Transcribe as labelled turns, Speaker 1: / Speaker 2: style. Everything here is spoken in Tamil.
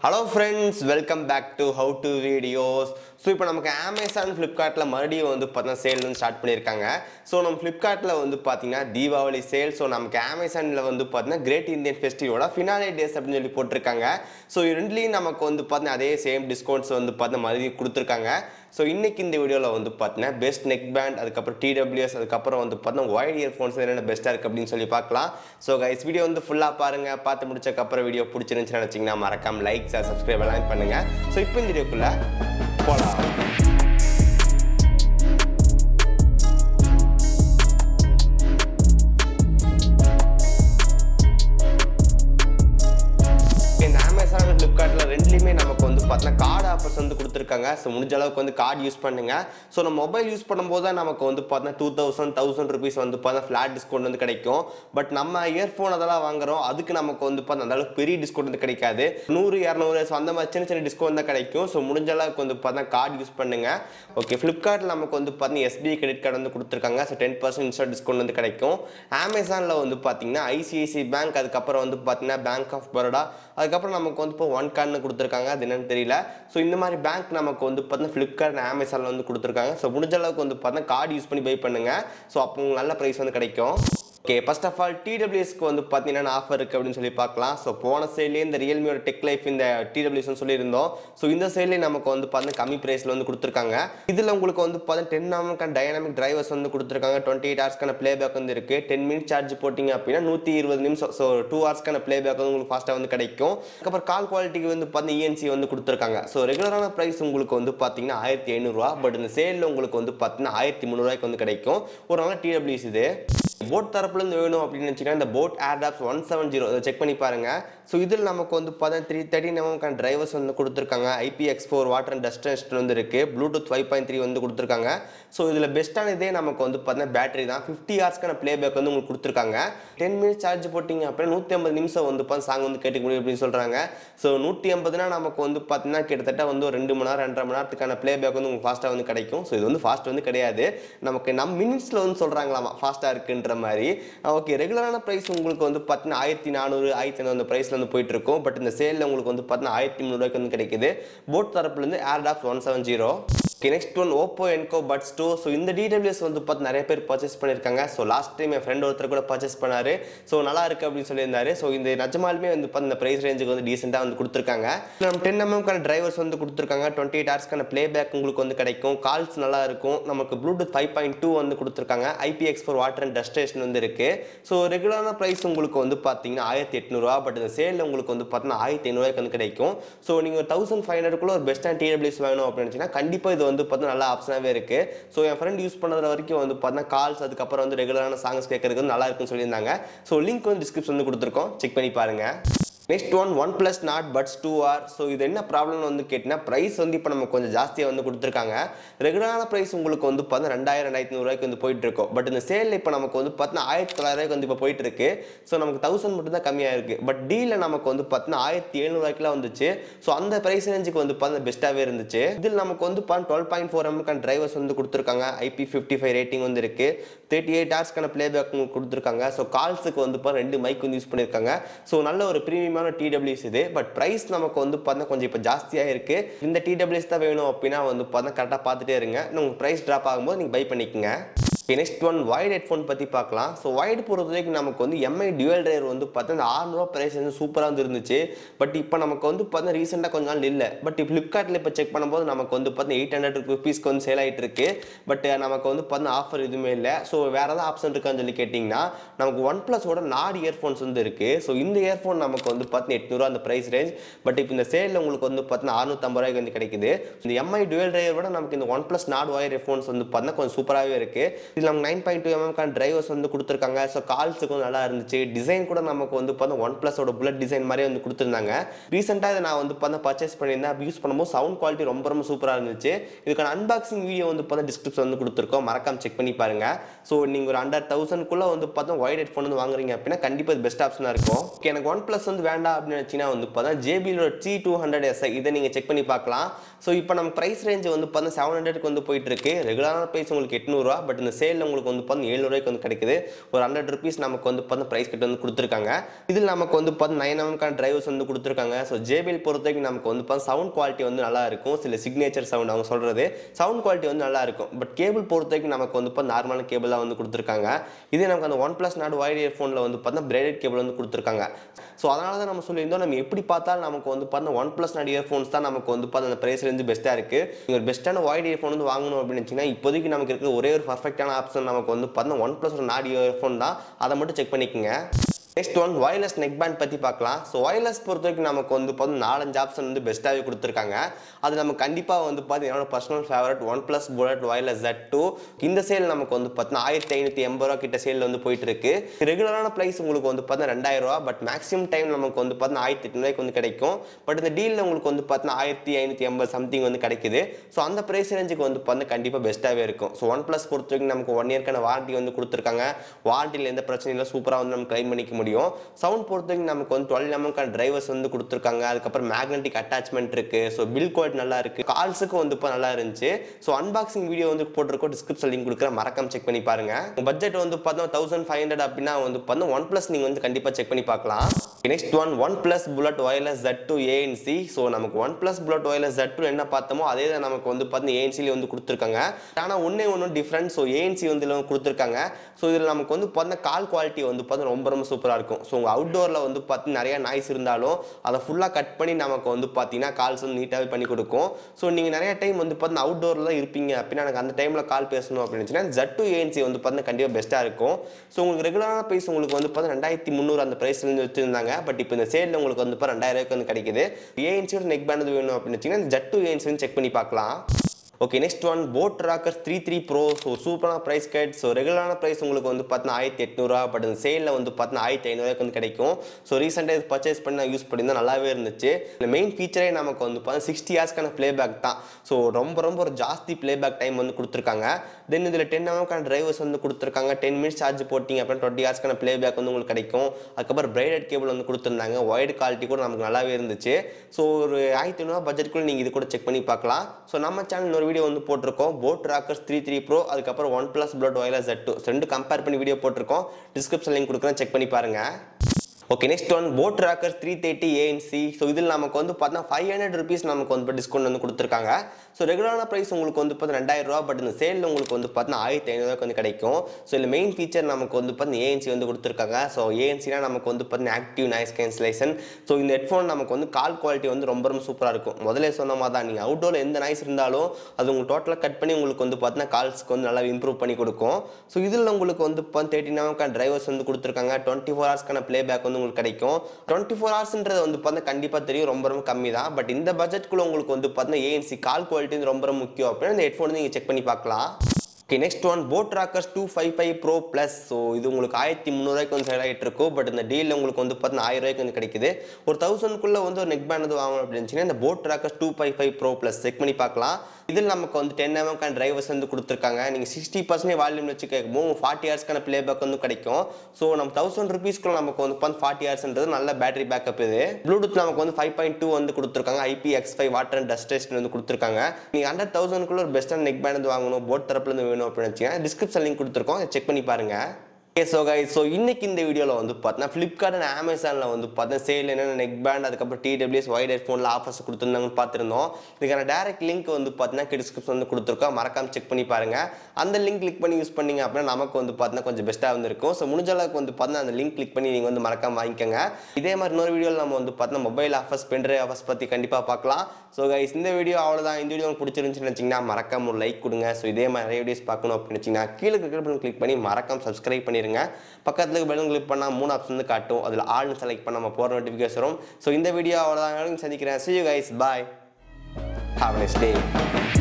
Speaker 1: hello friends welcome back to how to videos so இப்போ நமக்கு அமேசான் ஃப்ளிப்கார்ட்டில் மறுபடியும் வந்து பார்த்தீங்கன்னா சேல் வந்து ஸ்டார்ட் பண்ணியிருக்காங்க ஸோ நம்ம ஃப்ளிப்கார்ட்டில் வந்து பார்த்தீங்கன்னா தீபாவளி சேல் ஸோ நமக்கு அமேசானில் வந்து பார்த்தீங்கன்னா கிரேட் இந்தியன் ஃபெஸ்டிவலோட ஃபினாலே டேஸ் அப்படின்னு சொல்லி போட்டிருக்காங்க ஸோ ரெண்டுலேயும் நமக்கு வந்து பார்த்தீங்கன்னா அதே சேம் டிஸ்கவுண்ட்ஸ் வந்து பார்த்தீங்கன்னா மறுபடியும் கொடுத்துருக்காங்க ஸோ இன்னைக்கு இந்த வீடியோவில் வந்து பார்த்தீங்கன்னா பெஸ்ட் நெக் பேண்ட் அதுக்கப்புறம் டிடபிள்யூஎஸ் அதுக்கப்புறம் வந்து பார்த்தீங்கன்னா ஒயர்ட் இயர்ஃபோன்ஸ் என்னென்ன பெஸ்ட்டாக இருக்குது அப்படின்னு சொல்லி பார்க்கலாம் ஸோ கைஸ் வீடியோ வந்து ஃபுல்லாக பாருங்கள் பார்த்து முடிச்சக்கப்புறம் வீடியோ பிடிச்சிருந்துச்சுன்னு நினச்சிங்கன்னா மறக்காம லைக் சார் சப்ஸ்கிரைப் எல்லாம் பண்ணுங்கள் ஸோ இப்போ இந்த வீடியோக்குள்ளே போகலாம் இந்த அமேசான் ஃப்ளிப்கார்ட்டில் ரெண்டுலேயுமே நமக்கு வந்து பார்த்தீங்கன்னா கார்டு ஆஃபர்ஸ் வந்து கொடுத்துருக்காங்க ஸோ முடிஞ்ச அளவுக்கு வந்து கார்டு யூஸ் பண்ணுங்க ஸோ நம்ம மொபைல் யூஸ் பண்ணும்போது தான் நமக்கு வந்து பார்த்தீங்கன்னா டூ தௌசண்ட் தௌசண்ட் ருபீஸ் வந்து பார்த்தீங்கன்னா ஃப்ளாட் டிஸ்கவுண்ட் வந்து கிடைக்கும் பட் நம்ம இயர்ஃபோன் அதெல்லாம் வாங்குறோம் அதுக்கு நமக்கு வந்து பார்த்தா அந்த அளவுக்கு பெரிய டிஸ்கவுண்ட் வந்து கிடைக்காது நூறு இரநூறு ஸோ அந்த மாதிரி சின்ன சின்ன டிஸ்கவுண்ட் தான் கிடைக்கும் ஸோ முடிஞ்ச அளவுக்கு வந்து பார்த்தா கார்டு யூஸ் பண்ணுங்க ஓகே ஃப்ளிப்கார்ட்டில் நமக்கு வந்து பார்த்தீங்கன்னா எஸ்பிஐ கிரெடிட் கார்டு வந்து கொடுத்துருக்காங்க so ten percent insta discount வந்து கிடைக்கும் அமேசானில் வந்து பார்த்தீங்கன்னா ஐசிஐசி பேங்க் அதுக்கப்புறம் வந்து பார்த்தீங்கன்னா பேங்க் ஆஃப் பரோடா அதுக்கப்புறம் நமக்கு வந்து இப்போ ஒன் கார்டுன்னு கொடுத்துருக்காங்க அது என்னன்னு தெரியல ஸோ இந்த மாதிரி பேங்க் நமக்கு வந்து பார்த்தீங்கன்னா ஃப்ளிப்கார்ட் அமேசானில் வந்து கொடுத்துருக்காங்க ஸோ முடிஞ்ச அளவுக்கு வந்து பார்த்தீங்கன்னா கார்டு யூஸ் பண்ணி பை பண்ணுங்க ஸோ அப்போ உங்களுக்கு நல்ல ப்ரைஸ் வந்து கிடைக்கும் ஓகே ஃபர்ஸ்ட் ஆஃப் ஆல் டிடபிள்யூஎஸ்க்கு வந்து பார்த்தீங்கன்னா ஆஃபர் இருக்குது அப்படின்னு சொல்லி பார்க்கலாம் ஸோ போன சைட்லேயே இந்த ரியல்மியோட டெக் லைஃப் இந்த டிடபிள்யூஎஸ்னு சொல்லியிருந்தோம் ஸோ இந்த சைட்லேயே நமக்கு வந்து பார்த்தீங்கன்னா கம்மி ப்ரைஸில் வந்து கொடுத்துருக்காங்க இதில் உங்களுக்கு வந்து பார்த்தீங்கன்னா டென் ஹவர்க்கான டைனாமிக் டிரைவர்ஸ் வந்து கொடுத்துருக்காங்க டுவெண்ட்டி எயிட் ஹவர்ஸ்க்கான ப்ளே பேக் வந்து இருக்குது டென் மினிட் சார்ஜ் போட்டிங்க அப்படின்னா நூற்றி இருபது நிமிஷம் ஸோ டூ ஹவர்ஸ்க்கான ப்ளே பேக் வந்து உங்களுக்கு ஃபாஸ்ட்டாக வந்து கிடைக்கும் அதுக்கப்புறம் கால் குவாலிட்டிக்கு வந்து பார்த்தீங்கன்னா இஎன்சி வந்து கொடுத்துருக்காங்க ஸோ ரெகுலரான ப்ரைஸ் உங்களுக்கு வந்து பார்த்தீங்கன்னா ஆயிரத்தி ஐநூறுரூவா பட் இந்த சேலில் உங்களுக்கு வந்து பார்த்தீங்கன்னா ஆயிரத்தி முந்நூறுவாய்க்கு வந்து கிடைக்கும் ஒரு நல்ல டிடபிள்யூஸ் இது போட் தரப்புலேருந்து வேணும் அப்படின்னு நினச்சிங்கன்னா இந்த Boat Airdopes one seven zero இதை செக் பண்ணி பாருங்க ஸோ இதில் நமக்கு வந்து பார்த்தா த்ரீ தேர்ட்டி எம்எம்கான டிரைவர்ஸ் வந்து கொடுத்துருக்காங்க IPX four water and dust test வந்து இருக்குது ப்ளூடூத் ஃபைவ் பாயிண்ட் த்ரீ வந்து கொடுத்துருக்காங்க ஸோ இதில் பெஸ்ட்டான இதே நமக்கு வந்து பார்த்தீங்கன்னா பேட்டரி தான் ஃபிஃப்டி ஹவர்ஸ்க்கான ப்ளே பேக் வந்து உங்களுக்கு கொடுத்துருக்காங்க டென் மினிட்ஸ் சார்ஜ் போட்டிங்க அப்படின்னா நூற்றி ஐம்பது நிமிஷம் வந்து பார்த்து சாங் வந்து கேட்டுக்க முடியும் அப்படின்னு சொல்கிறாங்க ஸோ நூற்றி ஐம்பதுனா நமக்கு வந்து பார்த்தீங்கன்னா கிட்டத்தட்ட வந்து ஒரு ரெண்டு மணி நேரம் ரெண்டரை மணி நேரத்துக்கான ப்ளே பேக் வந்து உங்களுக்கு ஃபாஸ்ட்டாக வந்து கிடைக்கும் ஸோ இது வந்து ஃபாஸ்ட் வந்து கிடையாது நமக்கு நம் மினிட்ஸில் வந்து சொல்கிறாங்களாமா ஃபாஸ்ட்டாக இருக்குன்ற மாதிரி ஓகே ரெகுலரான ப்ரைஸ் உங்களுக்கு வந்து பார்த்தீங்கன்னா ஆயிரத்தி நானூறு ஆயிரத்தி ஐநூறு அந்த ப்ரைஸில் வந்து போயிட்டு இருக்கும் பட் இந்த சேலில் உங்களுக்கு வந்து பார்த்தீங்கன்னா ஆயிரத்தி முந்நூறுவாய்க்கு வந்து கிடைக்குது போட் தரப்புலேருந்து Airdopes one seven zero okay next one Oppo Enco buds two so இந்த டிடபிள்யூஎஸ் வந்து பார்த்து நிறைய பேர் பர்ச்சேஸ் பண்ணியிருக்காங்க ஸோ லாஸ்ட் டைம் என் ஃப்ரெண்ட் ஒருத்தர் கூட பர்ச்சேஸ் பண்ணாரு ஸோ நல்லா இருக்கு அப்படின்னு சொல்லியிருந்தாரு ஸோ இந்த நிஜமாலுமே வந்து பார்த்து இந்த ப்ரைஸ் ரேஞ்சுக்கு வந்து டீசெண்டாக வந்து கொடுத்துருக்காங்க நம்ம டென் எம்எம்கான டிரைவர்ஸ் வந்து கொடுத்துருக்காங்க டுவெண்ட்டி எயிட் ஹவர்ஸ்க்கான ப்ளே பேக் உங்களுக்கு வந்து கிடைக்கும் கால்ஸ் நல்லா இருக்கும் நமக்கு ப்ளூடூத் ஃபைவ் பாயிண்ட் டூ வந்து கொடுத்துருக்காங்க ஐபிஎக்ஸ் ஃபோர் வாட்டர் அண்ட் டெஸ்டேஷன் வந்து இருக்கு ஸோ ரெகுலரான ப்ரைஸ் உங்களுக்கு வந்து பார்த்தீங்கன்னா ஆயிரத்தி எட்நூறுவா பட் இந்த சேலில் உங்களுக்கு வந்து பார்த்தீங்கன்னா ஆயிரத்தி ஐநூறுவாய்க்கு வந்து கிடைக்கும் ஸோ நீங்கள் தௌசண்ட் ஃபைவ் ஹண்ட்ரட்குள்ள ஒரு பெஸ்ட்டான டிடபிள்யூஸ் வேணும் அப்படின்னு நினச்சிங்கன்னா கண்டிப்பாக இது வந்து பார்த்தீங்கன்னா நல்ல ஆப்ஷனாகவே இருக்கு ஸோ என் ஃப்ரெண்ட் யூஸ் பண்ணது வரைக்கும் வந்து பார்த்தீங்கன்னா கால்ஸ் அதுக்கப்புறம் வந்து ரெகுலரான சாங்ஸ் கேட்கறதுக்கு வந்து நல்லா இருக்குன்னு சொல்லியிருந்தாங்க ஸோ லிங்க் வந்து டிஸ்கிரிப்ஷன் வந்து கொடுத்துருக்கோம் செக் பண்ணி பாருங்க next one one plus Nord buds two R so இது என்ன ப்ராப்ளம்னு வந்து கேட்டிங்கன்னா ப்ரைஸ் வந்து இப்போ நம்ம கொஞ்சம் ஜாஸ்தியாக வந்து கொடுத்துருக்காங்க ரெகுலரான ப்ரைஸ் உங்களுக்கு வந்து பார்த்தா ரெண்டாயிரம் ரெண்டாயிரத்தி நூறுரூவாய்க்கு வந்து போயிட்டு இருக்கும் பட் இந்த சேலில் இப்போ நமக்கு வந்து பார்த்தீங்கன்னா ஆயிரத்தி தொள்ளாயிரூவாய்க்கு வந்து இப்போ போயிட்டு இருக்கு ஸோ நமக்கு தௌசண்ட் மட்டும் தான் கம்மியாக இருக்குது பட் டீலில் நமக்கு வந்து பார்த்தீங்கன்னா ஆயிரத்தி எழுநூறுவாய்க்குலாம் வந்துச்சு ஸோ அந்த ப்ரைஸ் ரேஞ்சுக்கு வந்து பார்த்தா பெஸ்ட்டாகவே இருந்துச்சு இதில் நமக்கு வந்து பார்த்தா டுவெல் பாயிண்ட் ஃபோர் எம்எம்கான டிரைவர்ஸ் வந்து கொடுத்துருக்காங்க ஐபி ஃபிஃப்டி ஃபைவ் ரேட்டிங் வந்து இருக்கு தேர்ட்டி எயிட் ஹவர்ஸ்க்கான ப்ளே பேக் கொடுத்துருக்காங்க ஸோ கால்ஸுக்கு வந்து பார்த்தா ரெண்டு மைக் வந்து யூஸ் பண்ணியிருக்காங்க ஸோ நல்ல ஒரு ப்ரீமியமான டிடபிள்யூஸ் இது பட் ப்ரைஸ் நமக்கு வந்து பார்த்தா கொஞ்சம் இப்போ ஜாஸ்தியாக இருக்கு இந்த டிடபிள்யூஸ் தான் வேணும் அப்படின்னா வந்து பார்த்தா கரெக்டாக பார்த்துட்டே இருங்க உங்களுக்கு ப்ரைஸ் ட்ராப் ஆகும்போது நீங்கள் பை பண்ணிக்கோங்க நெக்ஸ்ட் ஒன் வைட் ஹெட்ஃபோன் பற்றி பார்க்கலாம் ஸோ வைட் பொறுத்த வரைக்கும் நமக்கு வந்து எம்ஐ டியூவல் ட்ரைவர் வந்து பார்த்தா இந்த ஆறுநூறுவா ப்ரைஸ் வந்து சூப்பராக வந்து இருந்துச்சு பட் இப்போ நமக்கு வந்து பார்த்தா ரீசெண்டாக கொஞ்ச நாள் இல்லை பட் ஃப்ளிப்கார்ட்டில் இப்போ செக் பண்ணும்போது நமக்கு வந்து பார்த்தா எயிட் ஹண்ட்ரட் ருபீஸ்க்கு வந்து சேல் ஆகிட்டு இருக்கு பட் நமக்கு வந்து பார்த்தா ஆஃபர் எதுவுமே இல்லை ஸோ வேறு ஏதாவது ஆப்ஷன் இருக்கான்னு சொல்லி கேட்டிங்கன்னா நமக்கு ஒன் ப்ளஸோட நாடு இயர்ஃபோன்ஸ் வந்து இருக்குது ஸோ இந்த இயர்ஃபோன் நமக்கு வந்து பார்த்தீங்கன்னா எட்நூறுவா அந்த ப்ரைஸ் ரேஞ்ச் பட் இப்போ இந்த சேலில் உங்களுக்கு வந்து பார்த்தீங்கன்னா அறுநூத்தம்பது ரூபாய்க்கு வந்து கிடைக்குது இந்த எம்ஐ டுவல் டிரைவர் விட நமக்கு இந்த one plus Nord wire earphones வந்து பார்த்தீங்கன்னா கொஞ்சம் சூப்பராகவே இருக்குது இதில் நமக்கு நைன் பாயிண்ட் டூ எம்எம்கான டிரைவர்ஸ் வந்து கொடுத்துருக்காங்க ஸோ கால்ஸுக்கும் நல்லா இருந்துச்சு டிசைன் கூட நமக்கு வந்து பார்த்தா ஒன் ப்ளஸோட புல்லட் டிசைன் மாதிரியே வந்து கொடுத்துருந்தாங்க ரீசெண்டாக இதை நான் வந்து பார்த்தா பர்ச்சேஸ் பண்ணியிருந்தேன் யூஸ் பண்ணும்போது சவுண்ட் குவாலிட்டி ரொம்ப ரொம்ப சூப்பராக இருந்துச்சு இதுக்கான அன்பாக்சிங் வீடியோ வந்து பார்த்தா டிஸ்கிரிப்ஷன் வந்து கொடுத்துருக்கோம் மறக்காம செக் பண்ணி பாருங்க ஸோ நீங்கள் ஒரு அண்டர் தௌசண்ட்குள்ளே வந்து பார்த்தா ஒயிட் ஹெட்ஃபோன் வந்து வாங்குறீங்க அப்படின்னா கண்டிப்பாக இது பெஸ்ட் ஆப்ஷனாக இருக்கும் ஓகே எனக்கு ஒன் ப்ளஸ் வந்து வேண்டாம் அப்படின்னு நினச்சிங்கன்னா வந்து பார்த்தா ஜேபியோட சி டூ ஹண்ட்ரட் எஸ்ஐ இதை நீங்கள் செக் பண்ணி பார்க்கலாம் ஸோ இப்போ நம்ம ப்ரைஸ் ரேஞ்ச் வந்து பார்த்தா செவன் ஹண்ட்ரட்க்கு வந்து போயிட்டு இருக்கு ரெகுலரான ப்ரைஸ் உங்களுக்கு எட்நூறுவா பட் இந்த சேலில் உங்களுக்கு வந்து பார்த்தீங்கன்னா ஏழுநூறுவாய்க்கு வந்து கிடைக்குது ஒரு ஹண்ட்ரட் ருபீஸ் நமக்கு வந்து பார்த்தீங்கன்னா ப்ரைஸ் கிட்ட வந்து கொடுத்துருக்காங்க இதில் நமக்கு வந்து பார்த்தீங்கன்னா நைன் எம்எம்கான டிரைவர்ஸ் வந்து கொடுத்துருக்காங்க ஸோ ஜேபிஎல் பொறுத்த வரைக்கும் நமக்கு வந்து பார்த்தா சவுண்ட் குவாலிட்டி வந்து நல்லா இருக்கும் சில சிக்னேச்சர் சவுண்ட் அவங்க சொல்கிறது சவுண்ட் குவாலிட்டி வந்து நல்லா இருக்கும் பட் கேபிள் பொறுத்த வரைக்கும் நமக்கு வந்து இப்போ நார்மலான கேபிள் தான் வந்து கொடுத்துருக்காங்க இதே நமக்கு அந்த ஒன் ப்ளஸ் நாட் வைட் இயர்ஃபோனில் வந்து பார்த்தா பிரைடட் கேபிள் வந்து கொடுத்துருக்காங்க ஸோ அதனால தான் நம்ம சொல்லியிருந்தோம் நம்ம எப்படி பார்த்தாலும் நமக்கு வந்து பார்த்தா ஒன் ப்ளஸ் நாட் இயர்ஃபோன்ஸ் தான் நமக்கு வந்து பார்த்தா அந்த ப்ரைஸ் ரேஞ்சு பெஸ்ட்டாக இருக்குது நீங்கள் ஒரு பெஸ்ட்டான வைட் இயர்ஃபோன் வந்து வாங்கணும் அப்படின்னு வச்சிங்கன்னா இப்போதைக்கு நமக்கு இருக்கிற ஒரே ஒரு பர்ஃபெக்டான ஆப்ஷன் நமக்கு வந்து பார்த்தா ஒன் ப்ளஸ் நாட் இயர்ஃபோன் தான் அதை மட்டும் செக் பண்ணிக்கோங்க next one wireless neck band பற்றி பார்க்கலாம் ஸோ ஒயர்லெஸ் பொறுத்த வரைக்கும் நமக்கு வந்து பார்த்தா நாலஞ்சு ஆப்ஷன் வந்து பெஸ்ட்டாகவே கொடுத்துருக்காங்க அது நம்ம கண்டிப்பாக வந்து பார்த்து என்னோட personal favourite one plus bullet wireless Z two இந்த சேல் நமக்கு வந்து பார்த்தீங்கன்னா ஆயிரத்தி ஐநூற்றி எண்பது ரூபா கிட்ட சேல் வந்து போயிட்டு இருக்கு ரெகுலரான ப்ரைஸ் உங்களுக்கு வந்து பார்த்தா ரெண்டாயிரம் ரூபா பட் மேக்ஸிமம் டைம் நமக்கு வந்து பார்த்தீங்கன்னா ஆயிரத்தி எட்நூறுவாய்க்கு வந்து கிடைக்கும் பட் இந்த டீலில் உங்களுக்கு வந்து பார்த்தீங்கன்னா ஆயிரத்தி ஐநூற்றி எண்பது சம்திங் வந்து கிடைக்குது ஸோ அந்த ப்ரைஸ் ரேஞ்சுக்கு வந்து பார்த்தா கண்டிப்பாக பெஸ்ட்டாகவே இருக்கும் ஸோ ஒன் ப்ளஸ் பொறுத்த வரைக்கும் நமக்கு ஒன் இயர்க்கான வாரண்டி வந்து கொடுத்துருக்காங்க வாரண்டியில் எந்த பிரச்சனையும் இல்லை சூப்பராக வந்து நம்ம கிளைம் பண்ணிக்க முடியும் சவுண்ட் பொறுத்த வரைக்கும் நமக்கு வந்து டுவெல் எம்எம்கான டிரைவர்ஸ் வந்து கொடுத்துருக்காங்க அதுக்கப்புறம் மேக்னெட்டிக் அட்டாச்மெண்ட் இருக்கு ஸோ பில் குவாலிட்டி நல்லா இருக்கு கால்ஸுக்கும் வந்து இப்போ நல்லா இருந்துச்சு ஸோ அன்பாக்சிங் வீடியோ வந்து போட்டிருக்கோம் டிஸ்கிரிப்ஷன் லிங்க் கொடுக்குறேன் மறக்காம செக் பண்ணி பாருங்க பட்ஜெட் வந்து பார்த்தா தௌசண்ட் ஃபைவ் ஹண்ட்ரட் அப்படின்னா வந்து பார்த்தா ஒன் ப்ளஸ் நீங்கள் வந்து கண்டிப்பாக செக் பண்ணி பார்க்கலாம் next one one plus bullet wireless Z two ANC so நமக்கு one plus bullet wireless Z two என்ன பார்த்தோமோ அதே தான் நமக்கு வந்து பார்த்தீங்கன்னா ஏஎன்சியில் வந்து கொடுத்துருக்காங்க ஆனால் ஒன்றே ஒன்றும் டிஃப்ரெண்ட் ஸோ ஏஎன்சி வந்து இதுல கொடுத்துருக்காங்க ஸோ இதில் நமக்கு வந்து பார்த்தா கால் குவாலிட்டி வந்து பார்த்தா ரொம்ப ரொம்ப சூப்பராக இருக்கும் ஸோ உங்கள் அவுட்டோரில் வந்து பார்த்து நிறைய நாய்ஸ் இருந்தாலும் அதை ஃபுல்லாக கட் பண்ணி நமக்கு வந்து பார்த்தீங்கன்னா கால்ஸ் வந்து நீட்டாகவே பண்ணி கொடுக்கும் ஸோ நீங்கள் நிறைய டைம் வந்து பார்த்தீங்கன்னா அவுட்டோரில் தான் இருப்பீங்க அப்படின்னா எனக்கு அந்த டைமில் கால் பேசணும் அப்படின்னு வச்சுன்னா ஜட் டூ ஏஎன்சி வந்து பார்த்தீங்கன்னா கண்டிப்பாக பெஸ்ட்டாக இருக்கும் ஸோ உங்களுக்கு ரெகுலரான ப்ரைஸ் உங்களுக்கு வந்து பார்த்தா ரெண்டாயிரத்தி முந்நூறு அந்த ப்ரைஸ் வந்து வச்சுருந்தாங்க பட் இப்போ இந்த சேலில் உங்களுக்கு வந்து இப்போ ரெண்டாயிரம் ரூபாய்க்கு வந்து கிடைக்குது ஏஎன்சியோட நெக் பேண்ட் வேணும் அப்படின்னு வச்சிங்கன்னா ஜட் டூ ஏஎன்சி வந்து செக் பண்ணி பார்க்கலாம் okay next one Boat Rockerz three three pro so சூப்பரான ப்ரைஸ் கேட் ஸோ ரெகுலரான ப்ரைஸ் உங்களுக்கு வந்து பார்த்தீங்கன்னா ஆயிரத்தி எட்நூறுவா பட் இந்த சேலில் வந்து பார்த்தீங்கன்னா ஆயிரத்தி ஐநூறுவாய்க்கு வந்து கிடைக்கும் ஸோ ரீசெண்டாக இது பர்ச்சேஸ் பண்ணி நான் யூஸ் பண்ணியிருந்தா நல்லாவே இருந்துச்சு இந்த மெயின் ஃபீச்சரே நமக்கு வந்து பார்த்தீங்கன்னா சிக்ஸ்டி ஹார்ஸ்க்கான ப்ளேபேக் தான் ஸோ ரொம்ப ரொம்ப ஒரு ஜாஸ்தி ப்ளேபேக் டைம் வந்து கொடுத்துருக்காங்க தென் இதில் டென் ஹவர்க்கான டிரைவர்ஸ் வந்து கொடுத்துருக்காங்க டென் மினிட்ஸ் சார்ஜ் போட்டிங்க அப்படின்னா டுவெண்ட்டி ஹார்ஸ்க்கான ப்ளேபேக் வந்து உங்களுக்கு கிடைக்கும் அதுக்கப்புறம் பிரைடட் கேபிள் வந்து கொடுத்துருந்தாங்க ஒயர்டு குவாலிட்டி கூட நமக்கு நல்லாவே இருந்துச்சு ஸோ ஒரு ஆயிரத்தி ஐநூறுவா பட்ஜெட்குள்ளே நீங்கள் இது கூட செக் பண்ணி பார்க்கலாம் ஸோ நம்ம சேனல் ஒரு வீடியோ வந்து போட்டிருக்கோம் Boat Rockerz three three pro அதுக்கப்புறம் one plus bullet wireless Z2 two ரெண்டு கம்பேர் பண்ணி வீடியோ போட்டிருக்கோம் டிஸ்கிரிப்ஷன் லிங்க் கொடுக்குறேன் செக் பண்ணி பாருங்க okay next one Boat Rockerz three thirty ANC so இதில் நமக்கு வந்து பார்த்தா ஃபைவ் ஹண்ட்ரட் ருபீஸ் நமக்கு வந்து டிஸ்கவுண்ட் வந்து கொடுத்துருக்காங்க ஸோ ரெகுலரான ப்ரைஸ் உங்களுக்கு வந்து பார்த்தா ரெண்டாயிரம் ரூபா பட் இந்த சேலில் உங்களுக்கு வந்து பார்த்தா ஆயிரத்தி ஐநூறுவாய்க்கு வந்து கிடைக்கும் ஸோ இதில் மெயின் ஃபீச்சர் நமக்கு வந்து பார்த்தா ஏஎன்சி வந்து கொடுத்துருக்காங்க ஸோ ஏஎன்சினா நமக்கு வந்து பார்த்தீங்கன்னா ஆக்டிவ் நாய்ஸ் கேன்சலேஷன் ஸோ இந்த ஹெட்ஃபோன் நமக்கு வந்து கால் குவாலிட்டி வந்து ரொம்ப ரொம்ப சூப்பராக இருக்கும் முதல்ல சொன்ன மாதிரி தான் நீங்கள் அவுட்டோரில் எந்த நாய்ஸ் இருந்தாலும் அது உங்களுக்கு டோட்டலாக கட் பண்ணி உங்களுக்கு வந்து பார்த்தீங்கன்னா கால்ஸ்க்கு வந்து நல்லா இம்ப்ரூவ் பண்ணி கொடுக்கும் ஸோ இதில் உங்களுக்கு வந்து இப்போ தேர்ட்டின் ஹவர்க்கான டிரைவர்ஸ் வந்து கொடுத்துருக்காங்க டுவெண்ட்டி ஃபோர் ஹவர்ஸ்க்கான ப்ளே பேக் வந்து உங்களுக்கு கிடைக்கும் டுவெண்ட்டி ஃபோர் ஹவர்ஸ்ன்றது வந்து பார்த்தா கண்டிப்பாக தெரியும் ரொம்ப ரொம்ப கம்மி தான் பட் இந்த பட்ஜெட்குள்ள உங்களுக்கு வந்து பார்த்தீங்கன்னா ஏஎன்சி கால் குவாலிட்டி வந்து ரொம்ப ரொம்ப முக்கியம் அப்படின்னா இந்த ஹெட்ஃபோன் நீங்கள் செக் பண்ணி பார்க்கலாம் okay next one Boat Rockerz two five five pro plus so இது உங்களுக்கு ஆயிரத்தி முந்நூறுவாய்க்கு வந்து சேல் ஆகிட்டு இருக்கும் பட் இந்த டீலில் உங்களுக்கு வந்து பார்த்தீங்கன்னா ஆயிரம் ரூபாய்க்கு வந்து கிடைக்குது ஒரு தௌசண்ட்குள்ளே வந்து ஒரு நெக் பேண்ட் வந்து வாங்கணும் அப்படின்னு இருந்துச்சுன்னா இந்த Boat Rockerz two five five pro plus check பண்ணி பார்க்கலாம் இதில் நமக்கு வந்து டென் எம்எம்கான டிரைவர்ஸ் வந்து கொடுத்துருக்காங்க நீங்கள் சிக்ஸ்டி பர்சன்டேஜ் வால்யூம் வச்சு கேட்கும் ஃபார்ட்டி ஹவர்ஸ்க்கான ப்ளே பேக் வந்து கிடைக்கும் ஸோ நம்ம தௌசண்ட் ருபீஸ்க்குள்ள நமக்கு வந்து பார்த்து ஃபார்ட்டி ஹவர்ஸ்ன்றது நல்ல பேட்டரி பேக்கப் இது ப்ளூடூத் நமக்கு வந்து ஃபைவ் பாயிண்ட் டூ வந்து கொடுத்துருக்காங்க IP X five water and dust test வந்து கொடுத்துருக்காங்க நீங்கள் ஹண்ட்ரட் தௌசண்ட்குள்ள ஒரு பெஸ்ட்டான நெக் பேண்ட் வந்து வாங்கணும் போட் தரப்புலேருந்து வேணும் அப்படின்னு வச்சுக்கோங்க டிஸ்கிரிப்ஷன் லிங்க் கொடுத்துருக்கோம் செக் பண்ணி பாருங்க ஓகே ஸோ கை ஸோ இன்னைக்கு இந்த வீடியோவில் வந்து பார்த்தீங்கன்னா ஃப்ளிப்கார்ட் அண்ட் அமேசானில் வந்து பார்த்தா சேல் என்னென்ன நெக் பேண்ட் அதுக்கப்புறம் டிடபிள்யூஎஸ் வைட் ஹெட்ஃபோனில் ஆஃபர்ஸ் கொடுத்துருந்தாங்கன்னு பார்த்துருந்தோம் இதுக்கான டேரக்ட் லிங்க் வந்து பார்த்தீங்கன்னா டிஸ்கிரிப்ஷன் வந்து கொடுத்துருக்கோம் மறக்காம செக் பண்ணி பாருங்க அந்த லிங்க் கிளிக் பண்ணி யூஸ் பண்ணீங்க அப்படின்னா நமக்கு வந்து பார்த்தீங்கன்னா கொஞ்சம் பெஸ்ட்டாக வந்துருக்கும் ஸோ முடிஞ்ச அளவுக்கு வந்து பார்த்தீங்கன்னா அந்த லிங்க் கிளிக் பண்ணி நீங்கள் வந்து மறக்காம வாங்கிக்கோங்க இதே மாதிரி இன்னொரு வீடியோவில் நம்ம வந்து பார்த்தீங்கன்னா மொபைல் ஆஃபர்ஸ் பென்ட்ரைவ் ஆஃபர்ஸ் பற்றி கண்டிப்பாக பார்க்கலாம் ஸோ கைஸ் இந்த வீடியோ அவ்வளோதான் இந்த வீடியோ உங்களுக்கு பிடிச்சிருந்துச்சுன்னு வச்சிங்கன்னா மறக்காம ஒரு லைக் கொடுங்க ஸோ இதே மாதிரி நிறைய வீடியோஸ் பார்க்கணும் அப்படின்னு வச்சிங்கன்னா கீழே இருக்கிற கிளிக் பண்ணி மறக்காம சப்ஸ்கிரைப் பண்ணிடுங்க பக்கத்தில் பெல் கிளிக் பண்ணால் மூணு ஆப்ஷன் வந்து காட்டும் அதில் ஆள்னு செலக்ட் பண்ண நம்ம போகிற நோட்டிஃபிகேஷன் வரும் ஸோ இந்த வீடியோ அவ்வளோதான் சந்திக்கிறேன் see you guys bye have a nice day